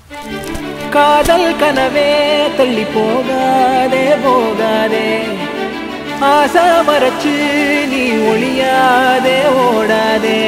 காதல் கனவே தள்ளி போகாதே போகாதே ஆசை மறைச்சு நீ ஒளியாதே ஓடாதே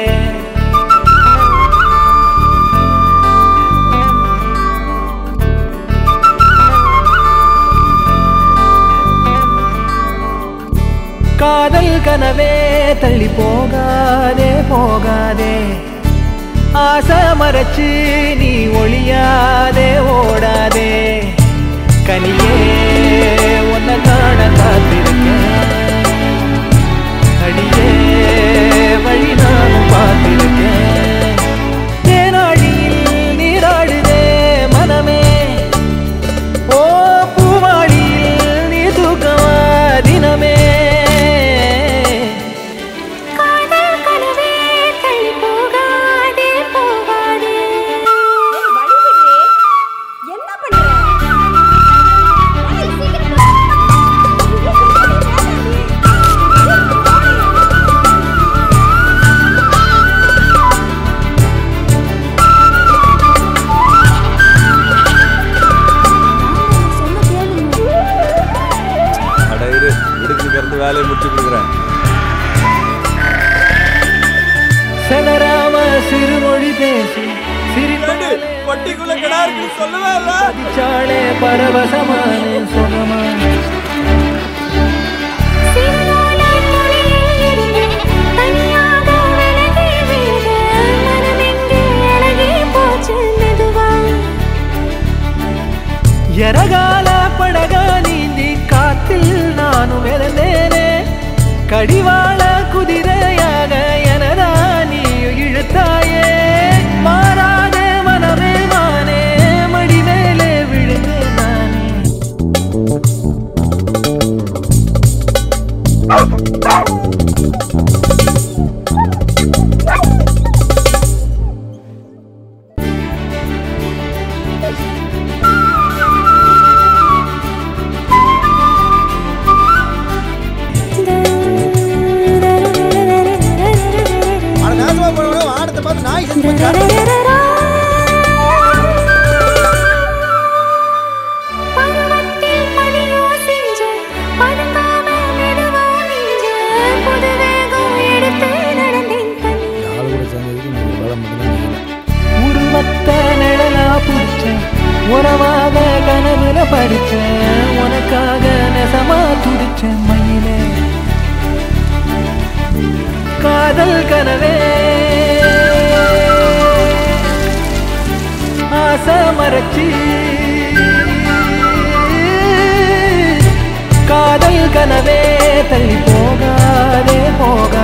காதல் கனவே தள்ளி போகாதே போகாதே ஆசை மறைச்சு நீ ஒளியாதே ஓடாதே கனியே உன்னை காண காத்திருக்கேன் அடியே வழி நானும் பார்த்திருக்கேன் தேனாடியில் நீராடுதே மனமே ஓ பூவாடியில் நீ தூக்கமா தினமே காதல் கனவே தள்ளி போகாதே போகாதே ஏய், வழி விடுறே. என்ன பண்ற? ஏய், சீக்கிரம் வா. சொன்ன கேளுங்க அட இரு விடுக்கு இருந்து வேலையை முடிச்சு கொடுக்குறேன் சதராம சிறுமொழி பேசி சிரித்தாலே பட்டிக்குள்ள கடா இருக்கு சொல்லவே இல்ல சாளே பரவசமான சுகமா சிறுநூல துளியில் இருந்து தனியாக விலகி விட மனமெங்கே அழகி போச்சு மெதுவா எரகால படகா நீந்தி காத்தில் நானும் இழந்தேனே கடிவாள குதிரையாக எனதா நீ இழுத்தாயே மாறாத மனமே மானே மடி மேலே விழுந்தேன் நானே அட நாசமா போனவன ஆடத்தை பார்த்து நாய் செத்து போச்சா பருவத்தில் பனியோ செஞ்ச பதுங்காம மெதுவா நெஞ்ச புது வேகம் எடுத்து நடந்தேன் தனியா ஆள் கூட சேர்ந்ததுக்கு நீங்க வேலை மட்டும்தான் உருவத்த நிழலா புடிச்ச உறவாக கனவுல படிச்ச உனக்காக நெசமா துடிச்ச மயிலே காதல் கனவே ஆசை மறைச்சி காதல் கனவே தள்ளி போகாதே போகாதே